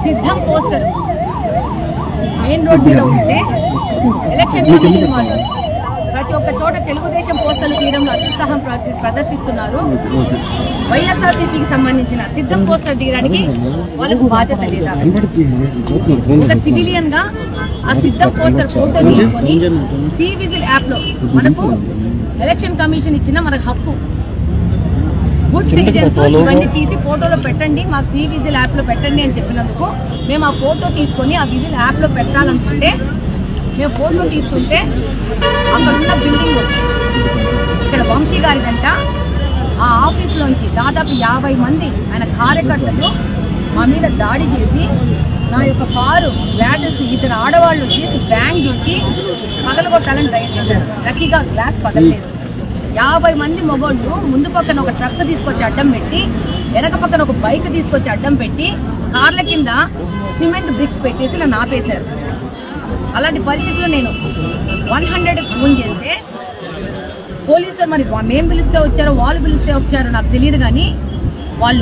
సిద్ధం poster main road మీద ఉంటే ఎలక్షన్ కమిషన్ వాళ్ళు ప్రతి ఒక్క చోట తెలుగుదేశం పోస్టర్లు తీయడంలో అత్యుత్సాహం ప్రదర్శి- ప్రదర్శిస్తున్నారు వైఎస్ఆర్సీపీకి సంబంధించిన సిద్ధం పోస్టర్ తీయడానికి వాళ్ళకు బాధ్యత లేదా ఒక సివిలియన్ గా ఆ సిద్ధం పోస్టర్ ఫోటో తీసుకొని సి విజిల్ యాప్ లో మనకు ఎలక్షన్ కమిషన్ ఇచ్చిన మనకు హక్కు గుడ్ సిటిజన్స్ ఇవన్నీ తీసి ఫోటోలో పెట్టండి మాకు సి విజిల్ యాప్ లో పెట్టండి అని చెప్పినందుకు మేము ఆ ఫోటో తీసుకొని ఆ విజిల్ యాప్ లో పెట్టాలనుకుంటే మేము ఫోటో తీస్తుంటే అక్కడ ఉన్న బిల్డింగ్ ఇక్కడ వంశీ గారిదంట ఆ ఆఫీస్ లోంచి దాదాపు యాభై మంది ఆయన కార్యకర్తలు మా మీద దాడి చేసి నా యొక్క కారు గ్లాసెస్ ఇద్దరు ఆడవాళ్ళు వచ్చేసి బ్యాంక్ చూసి పగలగొట్టాలని ట్రై చేశారు లక్కీగా గ్లాస్ పగలలేదు యాభై మంది మొగోళ్ళు ముందు పక్కన ఒక ట్రక్ తీసుకొచ్చి అడ్డం పెట్టి వెనక పక్కన ఒక బైక్ తీసుకొచ్చి అడ్డం పెట్టి కార్ల కింద సిమెంట్ బ్రిక్స్ పెట్టేసి ఇలా నాపేశారు అలాంటి పరిస్థితుల్లో నేను వన్ హండ్రెడ్ ఫోన్ చేస్తే పోలీసులు మరి వా- మేం పిలిస్తే వచ్చారో వాళ్ళు పిలిస్తే వచ్చారో నాకు తెలియదు కానీ వాళ్ళు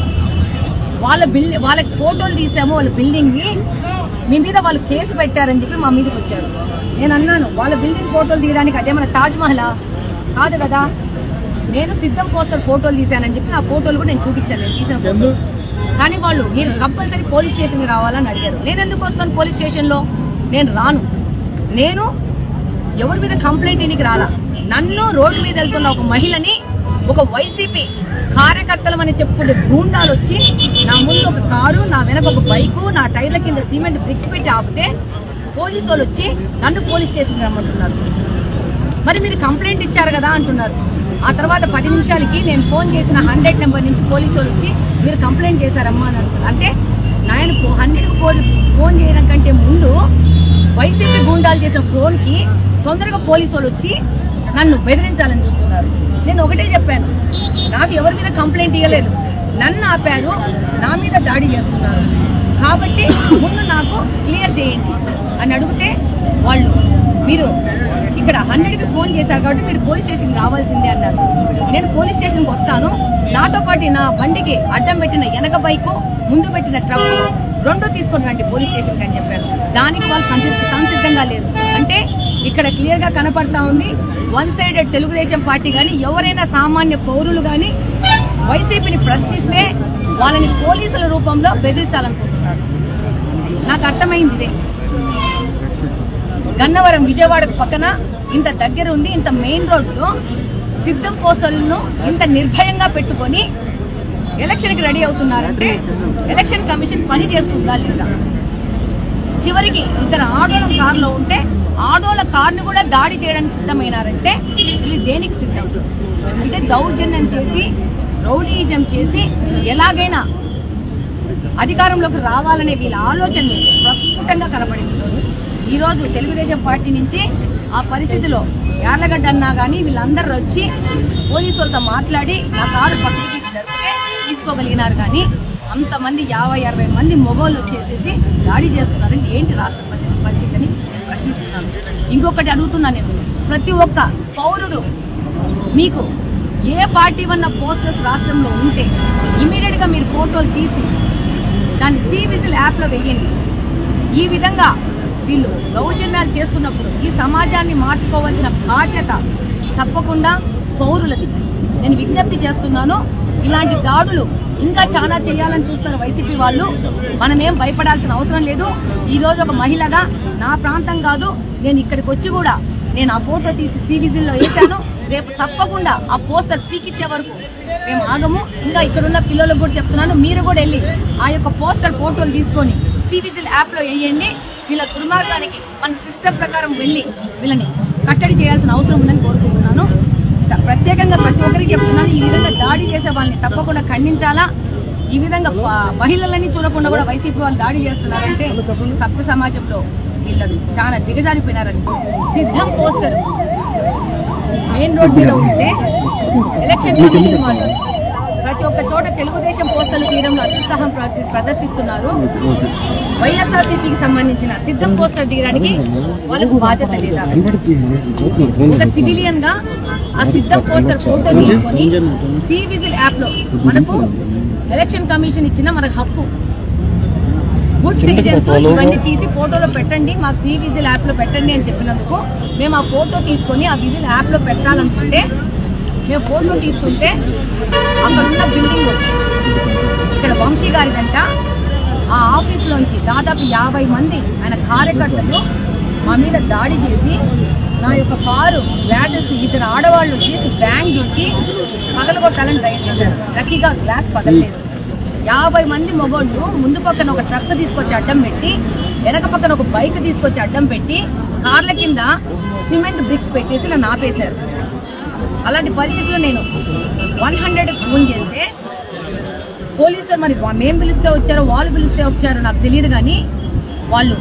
వాళ్ళ బిల్డింగ్ వాళ్ళకి ఫోటోలు తీసాము వాళ్ళ బిల్డింగ్ ని మీ మీద వాళ్ళు కేసు పెట్టారని చెప్పి మా మీదకి వచ్చారు నేను అన్నాను వాళ్ళ బిల్డింగ్ ఫోటోలు తీయడానికి అదే మన తాజ్ మహలా కాదు కదా నేను సిద్ధం పోస్టర్ ఫోటోలు తీశానని చెప్పి ఆ ఫోటోలు కూడా నేను చూపించాను నేను తీసిన ఫోటోలు కానీ వాళ్ళు మీరు కంపల్సరీ పోలీస్ స్టేషన్కి రావాలని అడిగారు నేను ఎందుకు వస్తాను పోలీస్ స్టేషన్లో నేను రాను నేను ఎవరి మీద కంప్లైంట్ ఇనికి రాలా నన్ను రోడ్డు మీద వెళ్తున్న ఒక మహిళని ఒక వైసీపీ కార్యకర్తలమని చెప్పుకునే గూండాలు వచ్చి నా ముందు ఒక కారు నా వెనక ఒక బైకు నా టైర్ల కింద సిమెంట్ బ్రిక్స్ పెట్టి ఆపితే పోలీసు వాళ్ళు వచ్చి నన్ను పోలీస్ స్టేషన్ రమ్మంటున్నారు మరి మీరు కంప్లైంట్ ఇచ్చారు కదా అంటున్నారు ఆ తర్వాత పది నిమిషాలకి నేను ఫోన్ చేసిన హండ్రెడ్ నెంబర్ నుంచి పోలీసు వాళ్ళు వచ్చి మీరు కంప్లైంట్ చేశారమ్మా అని అంటున్నారు అంటే నేను హండ్రెడ్ ఫోన్ చేయడం కంటే ముందు వైసీపీ గూండాలు చేసిన ఫోన్ కి తొందరగా పోలీసు వాళ్ళు వచ్చి నన్ను బెదిరించాలని చూస్తున్నారు నేను ఒకటే చెప్పాను నాకు ఎవరి మీద కంప్లైంట్ ఇవ్వలేదు నన్ను ఆపారు నా మీద దాడి చేస్తున్నారు కాబట్టి ముందు నాకు క్లియర్ చేయండి అని అడిగితే వాళ్ళు మీరు ఇక్కడ హండ్రెడ్ కి ఫోన్ చేశారు కాబట్టి మీరు పోలీస్ స్టేషన్ రావాల్సిందే అన్నారు నేను పోలీస్ స్టేషన్ కి వస్తాను నాతో పాటు నా బండికి అడ్డం పెట్టిన వెనక బైకు ముందు పెట్టిన ట్రక్ రెండో తీసుకొని రండి పోలీస్ స్టేషన్ కి అని చెప్పారు దానికి వాళ్ళు సంసిద్ధ- సంసిద్ధంగా లేరు అంటే ఇక్కడ క్లియర్ గా కనపడతా ఉంది వన్ సైడెడ్ తెలుగుదేశం పార్టీ గాని ఎవరైనా సామాన్య పౌరులు గాని వైసీపీని ప్రశ్నిస్తే వాళ్ళని పోలీసుల రూపంలో బెదిరించాలనుకుంటున్నారు నాకు అర్థమైంది ఇదే గన్నవరం విజయవాడకు పక్కన ఇంత దగ్గర ఉండి ఇంత మెయిన్ రోడ్లో సిద్ధం పోస్టర్లను ఇంత నిర్భయంగా పెట్టుకొని ఎలక్షన్ కి రెడీ అవుతున్నారంటే ఎలక్షన్ కమిషన్ పని చేస్తుందా లేదా చివరికి ఇద్దరు ఆడోళ్ళ కారులో ఉంటే ఆడోళ్ళ కార్ని కూడా దాడి చేయడానికి సిద్ధమైనారంటే వీళ్ళు దేనికి సిద్ధం అంటే దౌర్జన్యం చేసి రౌడీజం చేసి ఎలాగైనా అధికారంలోకి రావాలనే వీళ్ళ ఆలోచన ప్రస్ఫుటంగా కనబడింది ఈరోజు. ఈ రోజు తెలుగుదేశం పార్టీ నుంచి ఆ పరిస్థితిలో యార్లగడ్డ అన్నా కానీ వీళ్ళందరూ వచ్చి పోలీసు వాళ్ళతో మాట్లాడి నా కారు పక్కకి జరిపితే తీసుకోగలిగినారు కానీ అంతమంది యాభై అరవై మంది మొగోళ్ళు వచ్చేసేసి దాడి చేస్తున్నారని ఏంటి రాష్ట్ర పరిస్థితి పరిస్థితి అని నేను ప్రశ్నిస్తున్నాను ఇంకొకటి అడుగుతున్నాను నేను ప్రతి ఒక్క పౌరుడు మీకు ఏ పార్టీ వన్న పోస్టర్స్ రాష్ట్రంలో ఉంటే ఇమీడియట్ గా మీరు ఫోటోలు తీసి దాన్ని సి విజిల్ యాప్ లో వెయ్యండి ఈ విధంగా వీళ్ళు దౌర్జన్యాలు చేస్తున్నప్పుడు ఈ సమాజాన్ని మార్చుకోవాల్సిన బాధ్యత తప్పకుండా పౌరులది నేను విజ్ఞప్తి చేస్తున్నాను ఇలాంటి దాడులు ఇంకా చాలా చేయాలని చూస్తున్న వైసీపీ వాళ్ళు మనమేం భయపడాల్సిన అవసరం లేదు ఈ రోజు ఒక మహిళగా నా ప్రాంతం కాదు నేను ఇక్కడికి వచ్చి కూడా నేను ఆ ఫోటో తీసి సివిజిల్లో వేశాను రేపు తప్పకుండా ఆ పోస్టర్ పీకిచ్చే వరకు మేము ఆగము ఇంకా ఇక్కడ ఉన్న పిల్లలకు కూడా చెప్తున్నాను మీరు కూడా వెళ్ళి ఆ యొక్క పోస్టర్ ఫోటోలు తీసుకొని సివిజిల్ యాప్ లో వేయండి వీళ్ళ దుర్మార్గానికి మన సిస్టమ్ ప్రకారం వెళ్ళి వీళ్ళని కట్టడి చేయాల్సిన అవసరం ఉందని కోరుకుంటున్నాను ఇంకా ప్రత్యేకంగా ప్రతి ఒక్కరికి చెప్తున్నాను ఈ విధంగా దాడి చేసే వాళ్ళని తప్పకుండా ఖండించాలా ఈ విధంగా ప- మహిళలని చూడకుండా కూడా వైసీపీ వాళ్ళు దాడి చేస్తున్నారంటే ఈ సభ్య సమాజంలో వీళ్ళు చాలా దిగజారిపోయినారని సిద్ధం పోస్టర్ మెయిన్ రోడ్ మీద ఉంటే ఎలక్షన్ కమిషన్ వాళ్ళు ప్రతి ఒక్క చోట తెలుగుదేశం పోస్టర్లు తీయడంలో అత్యుత్సాహం ప్రదర్శి- ప్రదర్శిస్తున్నారు వైఎస్ఆర్సీపీకి సంబంధించిన సిద్ధం పోస్టర్ తీయడానికి వాళ్ళకు బాధ్యత లేదా ఒక సివిలియన్ గా ఆ సిద్ధం పోస్టర్ ఫోటో తీసుకొని సి విజిల్ యాప్ లో మనకు ఎలక్షన్ కమిషన్ ఇచ్చిన మనకు హక్కు గుడ్ సిటిజన్స్ ఇవన్నీ తీసి ఫోటోలో పెట్టండి మాకు సి విజిల్ యాప్ లో పెట్టండి అని చెప్పినందుకు మేము ఆ ఫోటో తీసుకొని ఆ విజిల్ యాప్ లో పెట్టాలనుకుంటే మేము ఫోటో తీస్తుంటే అక్కడ ఉన్న బిల్డింగ్ ఇక్కడ వంశీ గారిదంట ఆ ఆఫీస్ లోంచి దాదాపు యాభై మంది ఆయన కార్యకర్తలు మా మీద దాడి చేసి నా యొక్క కారు గ్లాసెస్ ఇద్దరు ఆడవాళ్ళు వచ్చేసి బ్యాంక్ చూసి పగలగొట్టాలని ట్రై చేశారు లక్కీగా గ్లాస్ పగలలేదు యాభై మంది మొగోళ్ళు ముందు పక్కన ఒక ట్రక్ తీసుకొచ్చి అడ్డం పెట్టి వెనక పక్కన ఒక బైక్ తీసుకొచ్చి అడ్డం పెట్టి కార్ల కింద సిమెంట్ బ్రిక్స్ పెట్టేసి నన్ను ఆపేశారు అలాంటి పరిస్థితుల్లో నేను వన్ హండ్రెడ్ ఫోన్ చేస్తే పోలీసులు మరి వా- మేం పిలిస్తే వచ్చారో వాళ్ళు పిలిస్తే వచ్చారో నాకు తెలియదు కానీ వాళ్ళు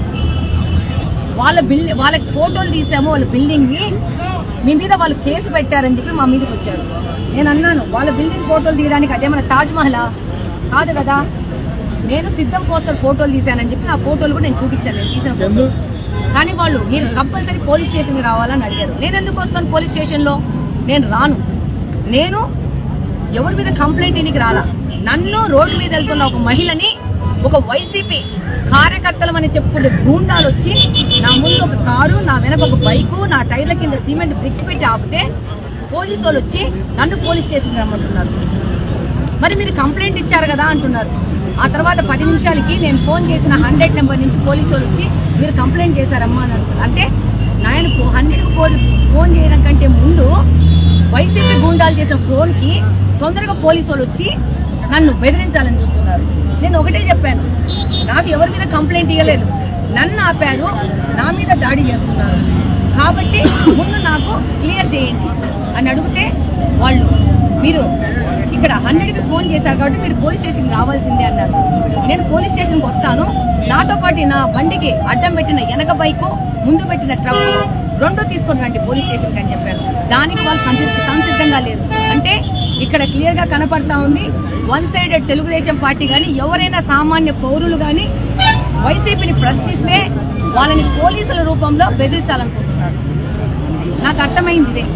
వాళ్ళ బిల్డింగ్ వాళ్ళకి ఫోటోలు తీసాము వాళ్ళ బిల్డింగ్ ని మీ మీద వాళ్ళు కేసు పెట్టారని చెప్పి మా మీదకి వచ్చారు నేను అన్నాను వాళ్ళ బిల్డింగ్ ఫోటోలు తీయడానికి అదేమన్నా తాజ్ మహలా కాదు కదా నేను సిద్ధం పోస్టర్ ఫోటోలు తీశానని చెప్పి నా ఫోటోలు కూడా నేను చూపించాను నేను తీసిన ఫోటోలు. కానీ వాళ్ళు మీరు కంపల్సరీ పోలీస్ స్టేషన్ కి రావాలని అడిగారు నేను ఎందుకు వస్తాను పోలీస్ స్టేషన్ లో నేను రాను నేను ఎవరి మీద కంప్లైంట్ ఇనికి రాలా నన్ను రోడ్డు మీద వెళ్తున్న ఒక మహిళని ఒక వైసీపీ కార్యకర్తలమని చెప్పుకునే గూండాలు వచ్చి నా ముందు ఒక కారు నా వెనక ఒక బైకు నా టైర్ల కింద సిమెంట్ బ్రిక్స్ పెట్టి ఆపితే పోలీసు వాళ్ళు వచ్చి నన్ను పోలీస్ స్టేషన్ రమ్మంటున్నారు మరి మీరు కంప్లైంట్ ఇచ్చారు కదా అంటున్నారు ఆ తర్వాత పది నిమిషాలకి నేను ఫోన్ చేసిన హండ్రెడ్ నెంబర్ నుంచి పోలీసు వాళ్ళు వచ్చి మీరు కంప్లైంట్ చేశారమ్మా అని అంటున్నారు అంటే నాయన హండ్రెడ్ ఫోన్ చేయడం కంటే ముందు వైసీపీ గూండాలు చేసిన ఫోన్ కి తొందరగా పోలీసు వాళ్ళు వచ్చి నన్ను బెదిరించాలని చూస్తున్నారు నేను ఒకటే చెప్పాను నాకు ఎవరి మీద కంప్లైంట్ ఇవ్వలేదు నన్ను ఆపారు నా మీద దాడి చేస్తున్నారు కాబట్టి ముందు నాకు క్లియర్ చేయండి అని అడిగితే వాళ్ళు మీరు ఇక్కడ హండ్రెడ్ కి ఫోన్ చేశారు కాబట్టి మీరు పోలీస్ స్టేషన్ కి రావాల్సిందే అన్నారు నేను పోలీస్ స్టేషన్ కి వస్తాను నాతో పాటు నా బండికి అడ్డం పెట్టిన వెనక బైకు ముందు పెట్టిన ట్రక్ రెండు తీసుకొని రండి పోలీస్ స్టేషన్ కి అని చెప్పాను దానికి వాళ్ళు సంసిద్ధ- సంసిద్ధంగా లేరు అంటే ఇక్కడ క్లియర్ గా కనపడతా ఉంది వన్ సైడెడ్ తెలుగుదేశం పార్టీ గాని ఎవరైనా సామాన్య పౌరులు గాని వైసీపీని ప్రశ్నిస్తే వాళ్ళని పోలీసుల రూపంలో బెదిరించాలనుకుంటున్నారు నాకు అర్థమైంది ఇదే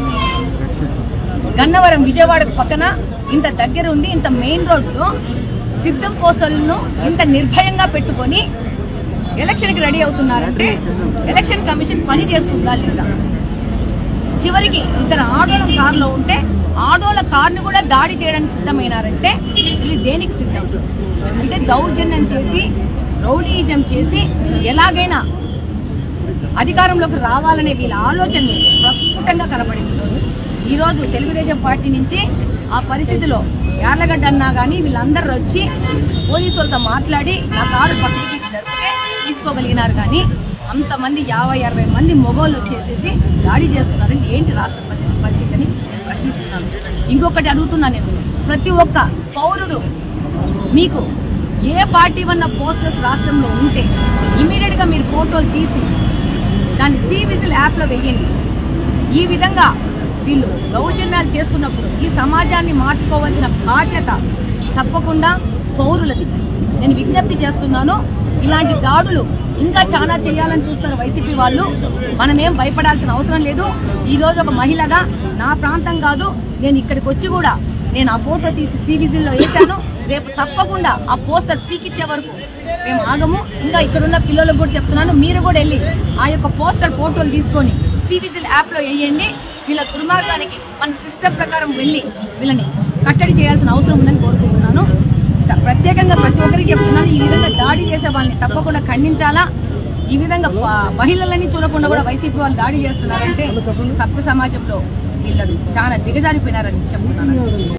గన్నవరం విజయవాడకు పక్కన ఇంత దగ్గర ఉండి ఇంత మెయిన్ రోడ్లో సిద్ధం పోస్టర్లను ఇంత నిర్భయంగా పెట్టుకొని ఎలక్షన్ కి రెడీ అవుతున్నారంటే ఎలక్షన్ కమిషన్ పని చేస్తుందా లేదా చివరికి ఇద్దరు ఆడోళ్ళ కారులో ఉంటే ఆడోళ్ళ కార్ని కూడా దాడి చేయడానికి సిద్ధమైనారంటే ఇది దేనికి సిద్ధం అంటే దౌర్జన్యం చేసి రౌడీజం చేసి ఎలాగైనా అధికారంలోకి రావాలనే వీళ్ళ ఆలోచన ప్రస్ఫుటంగా కనపడింది ఈరోజు. ఈ రోజు తెలుగుదేశం పార్టీ నుంచి ఆ పరిస్థితిలో యార్లగడ్డ అన్నా కానీ వీళ్ళందరూ వచ్చి పోలీసులతో మాట్లాడి నా కారు పక్కకి జరిపితే తీసుకోగలిగినారు కానీ అంతమంది యాభై అరవై మంది మొగోళ్ళు వచ్చేసేసి దాడి చేస్తున్నారంటే ఏంటి రాష్ట్ర పరిస్థితి పరిస్థితిని నేను ప్రశ్నిస్తున్నాను ఇంకొకటి అడుగుతున్నా నేను ప్రతి ఒక్క పౌరుడు మీకు ఏ పార్టీ వన్న పోస్టర్స్ రాష్ట్రంలో ఉంటే ఇమీడియట్ గా మీరు ఫోటోలు తీసి దాన్ని సి విజిల్ యాప్ లో వేయండి ఈ విధంగా వీళ్ళు దౌర్జన్యాలు చేస్తున్నప్పుడు ఈ సమాజాన్ని మార్చుకోవాల్సిన బాధ్యత తప్పకుండా పౌరులది నేను విజ్ఞప్తి చేస్తున్నాను ఇలాంటి దాడులు ఇంకా చాలా చేయాలని చూస్తున్న వైసీపీ వాళ్ళు మనమేం భయపడాల్సిన అవసరం లేదు ఈ రోజు ఒక మహిళగా నా ప్రాంతం కాదు నేను ఇక్కడికి వచ్చి కూడా నేను ఆ ఫోటో తీసి సివిజిల్లో వేశాను రేపు తప్పకుండా ఆ పోస్టర్ పీకిచ్చే వరకు మేము ఆగము ఇంకా ఇక్కడ ఉన్న పిల్లలకు కూడా చెప్తున్నాను మీరు కూడా వెళ్ళి ఆ యొక్క పోస్టర్ ఫోటోలు తీసుకొని సివిజిల్ యాప్ లో వేయండి వీళ్ళ దుర్మార్గానికి మన సిస్టమ్ ప్రకారం వెళ్ళి వీళ్ళని కట్టడి చేయాల్సిన అవసరం ఉందని కోరుకుంటున్నాను త- ప్రత్యేకంగా ప్రతి ఒక్కరికి చెప్తున్నాను ఈ విధంగా దాడి చేసే వాళ్ళని తప్పకుండా ఖండించాలా ఈ విధంగా ప- మహిళలని చూడకుండా కూడా వైసీపీ వాళ్ళు దాడి చేస్తున్నారంటే ఈ సభ్య సమాజంలో వీళ్ళు చాలా దిగజారిపోయినారని చెప్తున్నాను